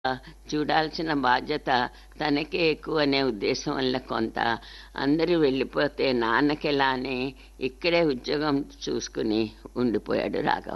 చూడాల్సిన బాధ్యత తనకే ఎక్కువ అనే ఉద్దేశం వల్ల కొంత అందరూ వెళ్ళిపోతే నాన్నకెలానే ఇక్కడే ఉద్యోగం చూసుకుని ఉండిపోయాడు రాఘవ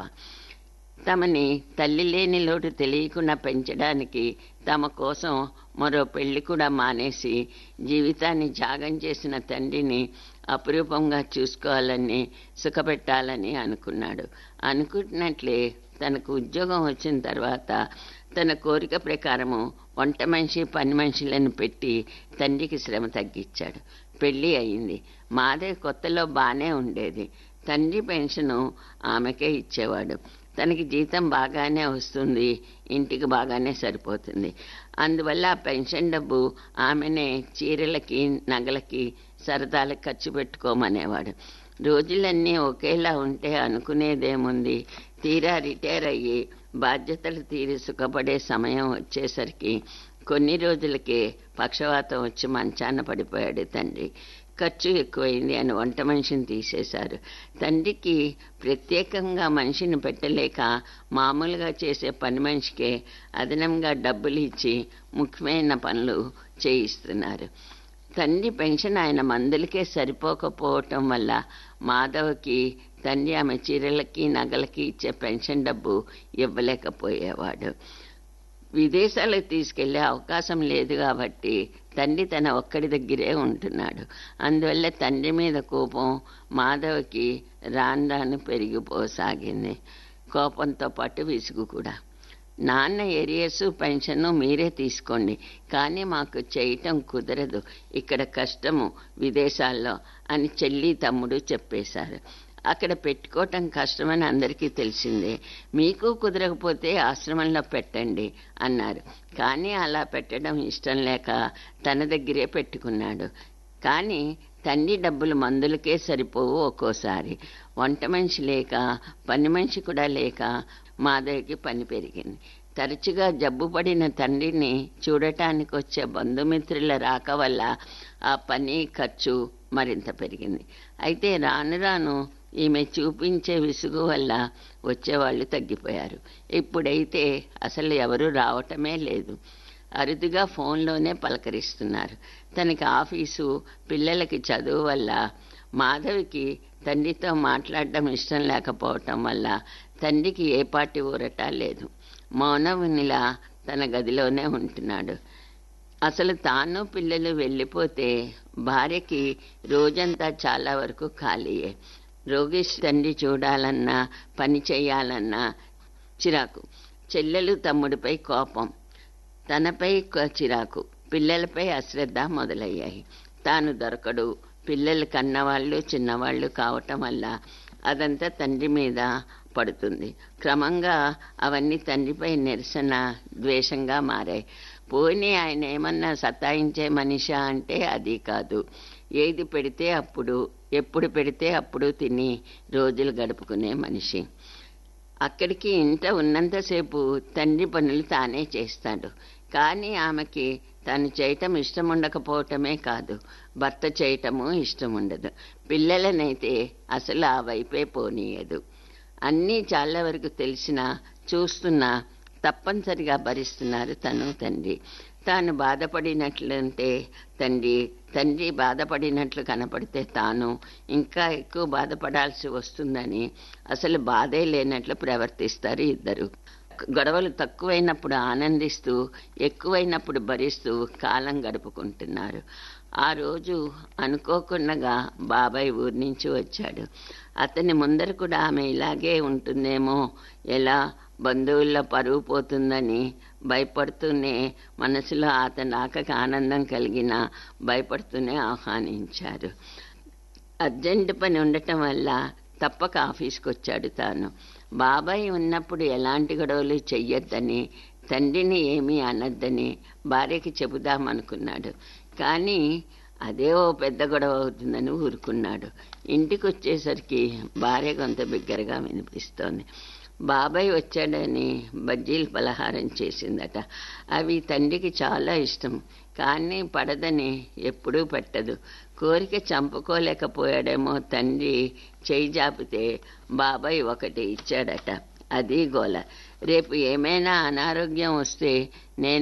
తమని తల్లి లేని లోటు తెలియకుండా పెంచడానికి తమ కోసం మరో పెళ్లి కూడా మానేసి జీవితాన్ని త్యాగం చేసిన తండ్రిని అపురూపంగా చూసుకోవాలని సుఖపెట్టాలని అనుకున్నాడు అనుకున్నట్లే తనకు ఉద్యోగం వచ్చిన తర్వాత తన కోరిక ప్రకారము వంట మనిషి పని మనుషులను పెట్టి తండ్రికి శ్రమ తగ్గించాడు పెళ్ళి అయింది మాదే కొత్తలో బాగానే ఉండేది తండ్రి పెన్షను ఆమెకే ఇచ్చేవాడు తనకి జీతం బాగానే వస్తుంది ఇంటికి బాగానే సరిపోతుంది అందువల్ల ఆ పెన్షన్ డబ్బు ఆమెనే చీరలకి నగలకి సరదాలకు ఖర్చు పెట్టుకోమనేవాడు రోజులన్నీ ఒకేలా ఉంటే అనుకునేదేముంది తీరా రిటైర్ అయ్యి బాధ్యతలు తీరి సుఖపడే సమయం వచ్చేసరికి కొన్ని రోజులకే పక్షవాతం వచ్చి మంచాన పడిపోయాడు తండ్రి ఖర్చు ఎక్కువైంది అని వంట మనిషిని తీసేశారు తండ్రికి ప్రత్యేకంగా మనిషిని పెట్టలేక మామూలుగా చేసే పని మనిషికే అదనంగా డబ్బులు ఇచ్చి ముఖ్యమైన పనులు చేయిస్తున్నారు తండ్రి పెన్షన్ ఆయన మందులకే సరిపోకపోవటం వల్ల మాధవ్కి తండ్రి ఆమె చీరలకి నగలకి ఇచ్చే పెన్షన్ డబ్బు ఇవ్వలేకపోయేవాడు విదేశాలకు తీసుకెళ్లే అవకాశం లేదు కాబట్టి తండ్రి తన ఒక్కడి దగ్గరే ఉంటున్నాడు అందువల్ల తండ్రి మీద కోపం మాధవ్కి రాను రాను పెరిగిపోసాగింది కోపంతో పాటు విసుగు కూడా నాన్న ఏరియర్స్ పెన్షన్ మీరే తీసుకోండి కానీ మాకు చేయటం కుదరదు ఇక్కడ కష్టము విదేశాల్లో అని చెల్లి తమ్ముడు చెప్పేశారు అక్కడ పెట్టుకోవటం కష్టమని అందరికీ తెలిసిందే మీకు కుదరకపోతే ఆశ్రమంలో పెట్టండి అన్నారు కానీ అలా పెట్టడం ఇష్టం లేక తన దగ్గరే పెట్టుకున్నాడు కానీ తండ్రి డబ్బులు మందులకే సరిపోవు ఒక్కోసారి వంట మనిషి లేక పని మనిషి కూడా లేక మాధవికి పని పెరిగింది తరచుగా జబ్బు పడిన తండ్రిని చూడటానికి వచ్చే బంధుమిత్రుల రాక వల్ల ఆ పని ఖర్చు మరింత పెరిగింది అయితే రాను రాను ఈమె చూపించే విసుగు వల్ల వచ్చేవాళ్ళు తగ్గిపోయారు ఇప్పుడైతే అసలు ఎవరు రావటమే లేదు అరుదుగా ఫోన్లోనే పలకరిస్తున్నారు తనకి ఆఫీసు పిల్లలకి చదువు వల్ల మాధవికి తండ్రితో మాట్లాడడం ఇష్టం లేకపోవటం వల్ల తండ్రికి ఏ పాటి ఊరట లేదు మౌనమునిలా తన గదిలోనే ఉంటున్నాడు అసలు తాను పిల్లలు వెళ్ళిపోతే భార్యకి రోజంతా చాలా వరకు ఖాళీయే రోగేష్ తండ్రి చూడాలన్నా పని చేయాలన్నా చిరాకు చెల్లెలు తమ్ముడిపై కోపం తనపై చిరాకు పిల్లలపై అశ్రద్ధ మొదలయ్యాయి తాను దొరకడు పిల్లలు కన్నవాళ్ళు చిన్నవాళ్ళు కావటం వల్ల అదంతా తండ్రి మీద పడుతుంది క్రమంగా అవన్నీ తండ్రిపై నిరసన ద్వేషంగా మారాయి పోనీ ఆయన ఏమన్నా సతాయించే మనిషా అంటే అది కాదు ఏది పెడితే అప్పుడు ఎప్పుడు పెడితే అప్పుడు తిని రోజులు గడుపుకునే మనిషి అక్కడికి ఇంట ఉన్నంతసేపు తండ్రి పనులు తానే చేస్తాడు కానీ ఆమెకి తను చేయటం ఇష్టం ఉండకపోవటమే కాదు భర్త చేయటము ఇష్టం ఉండదు పిల్లలనైతే అసలు ఆ వైపే పోనీయదు అన్నీ చాలా వరకు తెలిసినా చూస్తున్నా తప్పనిసరిగా భరిస్తున్నారు తను తండ్రి తాను బాధపడినట్లంటే తండ్రి తండ్రి బాధపడినట్లు కనపడితే తాను ఇంకా ఎక్కువ బాధపడాల్సి వస్తుందని అసలు బాధే లేనట్లు ప్రవర్తిస్తారు ఇద్దరు గొడవలు తక్కువైనప్పుడు ఆనందిస్తూ ఎక్కువైనప్పుడు భరిస్తూ కాలం గడుపుకుంటున్నారు ఆ రోజు అనుకోకుండా బాబాయ్ ఊరి నుంచి వచ్చాడు అతని ముందర కూడా ఆమె ఇలాగే ఉంటుందేమో ఎలా బంధువుల్లో పరువు పోతుందని భయపడుతూనే మనసులో అతని ఆకకి ఆనందం కలిగిన భయపడుతూనే ఆహ్వానించారు అర్జెంట్ పని ఉండటం వల్ల తప్పక ఆఫీస్కి వచ్చాడు తాను బాబాయ్ ఉన్నప్పుడు ఎలాంటి గొడవలు చెయ్యొద్దని తండ్రిని ఏమీ అనొద్దని భార్యకి చెబుదామనుకున్నాడు కానీ అదే ఓ పెద్ద గొడవ అవుతుందని ఊరుకున్నాడు ఇంటికి వచ్చేసరికి భార్య కొంత బిగ్గరగా వినిపిస్తోంది బాబాయ్ వచ్చాడని బజ్జీలు పలహారం చేసిందట అవి తండ్రికి చాలా ఇష్టం కానీ పడదని ఎప్పుడూ పెట్టదు కోరిక చంపుకోలేకపోయాడేమో తండ్రి చేయి జాపితే బాబాయ్ ఒకటి ఇచ్చాడట అది గోల రేపు ఏమైనా అనారోగ్యం వస్తే నేను